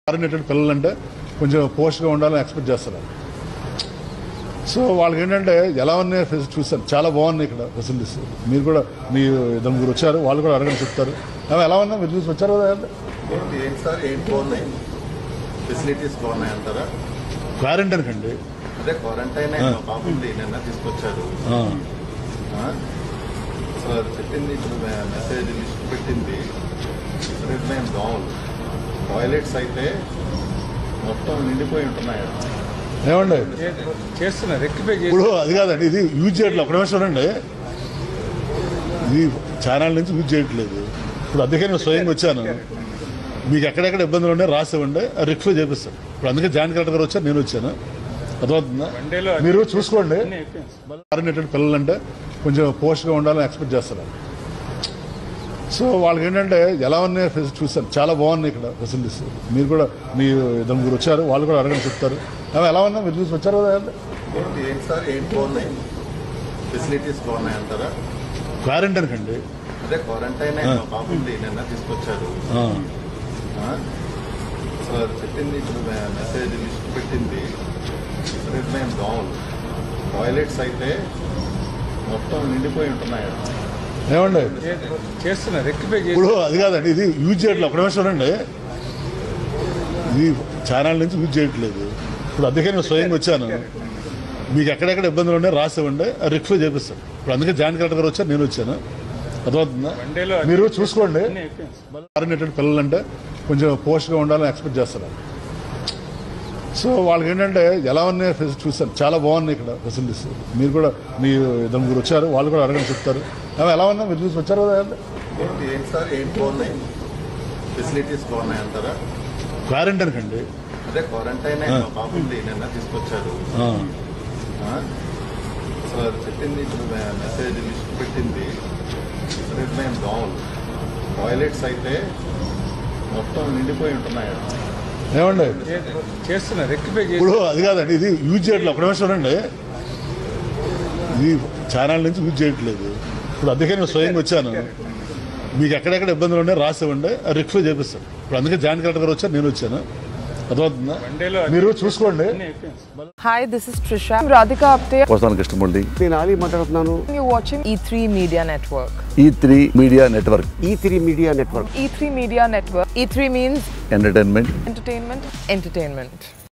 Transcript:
ఆరినేటెడ్ పిల్లలు అంటే కొంచెం పోస్ట్గా ఉండాలని ఎక్స్పెక్ట్ చేస్తారు సో వాళ్ళకి ఏంటంటే ఎలా ఉన్నాయి ఫెసి- చూసాను చాలా బాగున్నాయి ఇక్కడ ఫెసిలిటీస్ మీరు కూడా మీ ఇద్దరు ముగ్గురు వచ్చారు వాళ్ళు కూడా అడగని చెప్తారు అవి ఎలా ఉన్నా మీరు చూసి వచ్చారు కదా ఏంటి ఏంటి సార్ ఏంటి బాగున్నాయి ఫెసిలిటీస్ బాగున్నాయి అంటారా క్వారంటైన్ కండి అదే క్వారంటైన్ మా పాప ఉంది నిన్న తీసుకొచ్చారు ఆ, ఆ? అసలు అది చెప్పింది ఇప్పుడు మె- మెసేజ్ లిస్ట్ పెట్టింది విపరీతమైన దోమలు టాయిలెట్స్ అయితే మొత్తం నిండిపోయి ఉంటున్నాయి ఏమండి చేస్తున్నారు రెక్టిఫై చేసి ఇప్పుడు అది కాదండి ఇది యూజ్ చేయట్లేదు ఒక నిమిషం చూడండి ఇది ఛానల్ నుంచి యూజ్ చేయట్లేదు ఇప్పుడు అందుకే నేను స్వయంగా వచ్చాను మీకు ఎక్కడెక్కడ ఇబ్బందులు ఉన్నాయి రాసి ఇవ్వండి రిక్వెస్ట్ చేపిస్తాను ఇప్పుడు అందుకే జాయింట్ కలెక్టర్ గారు వచ్చారు నేను వచ్చాను అర్థమవుతుందా వన్డేలో మీరు చూసుకోండి అన్నీ అయిపోయింది. ఆరినేటెడ్ పిల్లలు అంటే కొంచెం పోస్ట్గా ఉండాలని ఎక్స్పెక్ట్ చేస్తారు సో వాళ్ళకి ఏంటంటే ఎలా ఉన్నాయి ఫెసి- చూసాను చాలా బాగున్నాయి ఇక్కడ ఫెసిలిటీస్ మీరు కూడా మీ ఇద్దరు ముగ్గురు వచ్చారు వాళ్ళు కూడా అడగని చెప్తారు అవి ఎలా ఉన్నా మీరు చూసి వచ్చారు కదా ఏంటి ఏంటి సార్ ఏంటి బాగున్నాయి ఫెసిలిటీస్ బాగున్నాయి అంటారా క్వారంటైన్ కండి అదే క్వారంటైన్ మా పాప ఉంది నిన్న తీసుకొచ్చారు ఆ, ఆ? అసలు అది చెప్పింది ఇప్పుడు మె- మెసేజ్ లిస్ట్ పెట్టింది విపరీతమైన దోమలు టాయిలెట్స్ అయితే మొత్తం నిండిపోయి ఉంటున్నాయి ఏమండి చేస్తున్నారు రెక్టిఫై చేసి ఇప్పుడు అది కాదండి ఇది యూజ్ చేయట్లేదు ఒక నిమిషం చూడండి ఇది ఛానల్ నుంచి యూజ్ చేయట్లేదు ఇప్పుడు అందుకే నేను స్వయంగా వచ్చాను మీకు ఎక్కడెక్కడ ఇబ్బందులు ఉన్నాయి రాసి ఇవ్వండి రిక్వెస్ట్ చేపిస్తాను ఇప్పుడు అందుకే జాయింట్ కలెక్టర్ గారు వచ్చారు నేను వచ్చాను అర్థమవుతుందా వన్డేలో మీరు చూసుకోండి అన్నీ అయిపోయింది. ఆరినేటెడ్ పిల్లలు అంటే కొంచెం పోస్ట్గా ఉండాలని ఎక్స్పెక్ట్ చేస్తారు సో వాళ్ళకి ఏంటంటే ఎలా ఉన్నాయి ఫెసి- చూసాను చాలా బాగున్నాయి ఇక్కడ ఫెసిలిటీస్ మీరు కూడా మీ ఇద్దరు ముగ్గురు వచ్చారు వాళ్ళు కూడా అడగని చెప్తారు అవి ఎలా ఉన్నా మీరు చూసి వచ్చారు కదా ఏంటి ఏంటి సార్ ఏంటి బాగున్నాయి ఫెసిలిటీస్ బాగున్నాయి అంటారా క్వారంటైన్ కండి అదే క్వారంటైన్ మా పాప ఉంది నిన్న తీసుకొచ్చారు ఆ, ఆ? అసలు అది చెప్పింది ఇప్పుడు మె- మెసేజ్ లిస్ట్ పెట్టింది విపరీతమైన దోమలు టాయిలెట్స్ అయితే మొత్తం నిండిపోయి ఉంటున్నాయి ఏమండి చేస్తున్నారు రెక్టిఫై చేసి ఇప్పుడు అది కాదండి ఇది యూజ్ చేయట్లేదు ఒక నిమిషం చూడండి ఇది ఛానల్ నుంచి యూజ్ చేయట్లేదు ఇప్పుడు అందుకే నేను స్వయంగా వచ్చాను మీకు ఎక్కడెక్కడ ఇబ్బందులు ఉన్నాయి రాసి ఇవ్వండి రిక్వెస్ట్ చేపిస్తాను ఇప్పుడు అందుకే జాయింట్ కలెక్టర్ గారు వచ్చారు నేను వచ్చాను అర్థమవుతుందా వన్డేలో మీరు చూసుకోండి అన్నీ అయిపోయింది. Hi, this is Trisha. I'm Radhika Apte. వస్తాను కృష్ణమూర్తి నేను ఆలీ మాట్లాడుతున్నాను You're watching E3 Media Network. E three media network E three media network E3 Media Network. E3 means entertainment entertainment, entertainment.